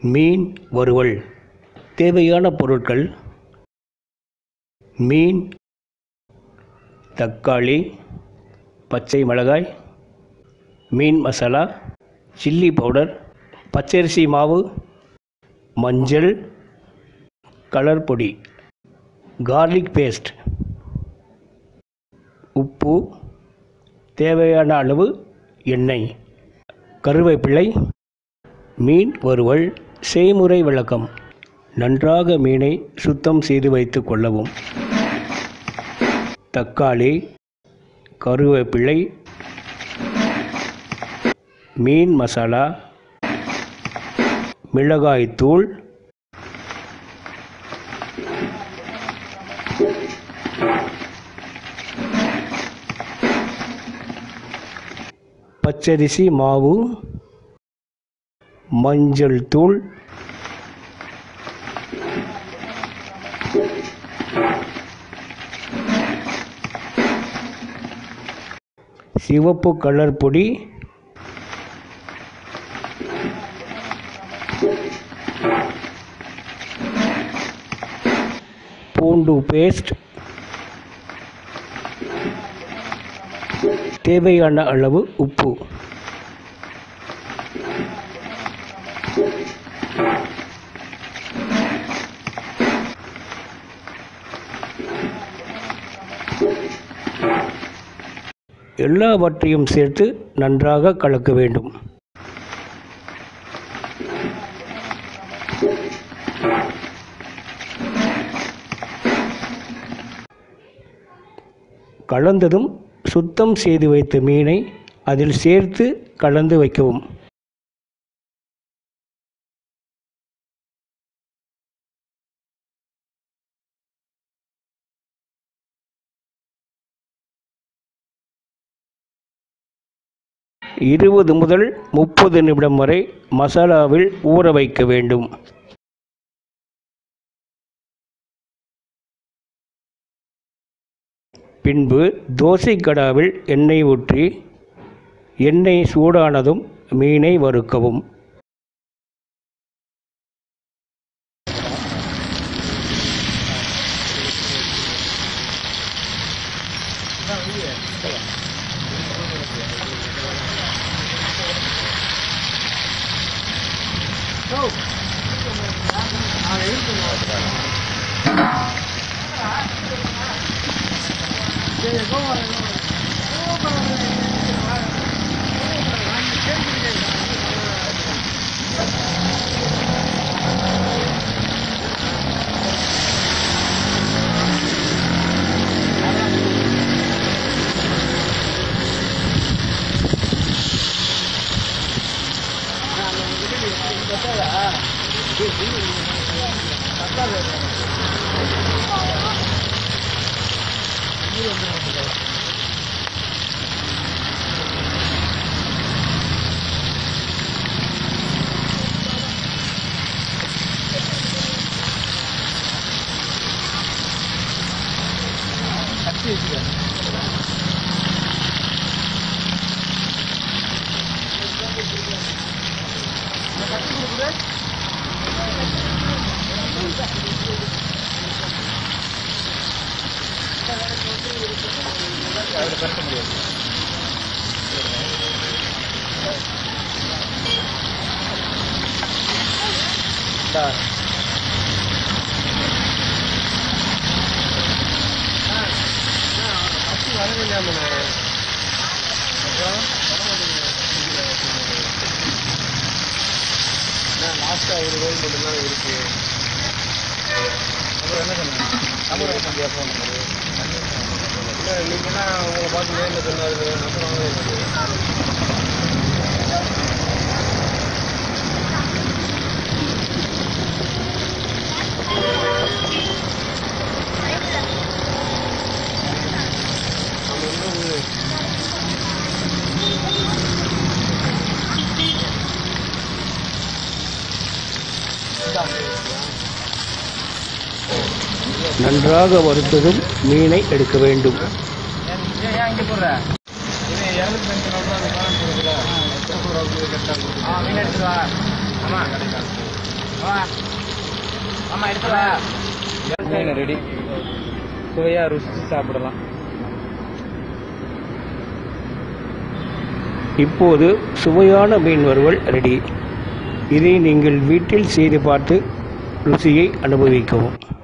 மீன் வறுவல் தேவையான பொருட்கள் மீன் தக்காளி பச்சை மிளகாய் மீன் மசாலா சில்லி பவுடர் பச்சரிசி மாவு மஞ்சள் கலர் பொடி கார்லிக் பேஸ்ட் உப்பு தேவையான அளவு எண்ணெய் கருவேப்பிலை மீன் வறுவல் செய்முறை விளக்கம் நன்றாக மீனை சுத்தம் செய்து வைத்து கொள்ளவும் தக்காளி கருவேப்பிலை மீன் மசாலா மிளகாய்த்தூள் பச்சரிசி மாவு மஞ்சள் தூள் சிவப்பு கலர் பொடி பூண்டு பேஸ்ட் தேவையான அளவு உப்பு எல்லாவற்றையும் சேர்த்து நன்றாக கலக்க வேண்டும் கலந்ததும் சுத்தம் செய்து வைத்த மீனை அதில் சேர்த்து கலந்து வைக்கவும் இருபது முதல் முப்பது நிமிடம் வரை மசாலாவில் ஊற வைக்க வேண்டும் பின்பு தோசை கடாவில் எண்ணெய் ஊற்றி எண்ணெய் சூடானதும் மீனை வறுக்கவும் லாஸ்ட்டாக ஒரு ரோல் மட்டும்தான் இருக்கு அப்புறம் என்ன சொன்னேன் தமிழக சந்தியா ஃபோன் நம்பரு இல்லை நீங்கன்னா உங்களை பார்த்து நேரில் சொன்னாரு நம்பர் வாங்கவே இல்லை நம்ம வந்து நன்றாக வறுத்ததும் மீனை எடுக்க வேண்டும் ஏன் இங்கே போடுற இது இரநூத்தி அஞ்சு நோட்டு அந்த பேலன்ஸ் இருக்குல்ல எத்தனை ரூபா கரெக்டாக ஆ மீன் எடுத்துட்டு வா ஆமாம் கிடைக்கும் ஆமா எடுத்துவா மீன் ரெடி சுவையா ருசிச்சு சாப்பிடலாம் இப்போது சுவையான மீன் வறுவல் ரெடி இதை நீங்கள் வீட்டில் செய்து பார்த்து ருசியை அனுபவிக்கவும்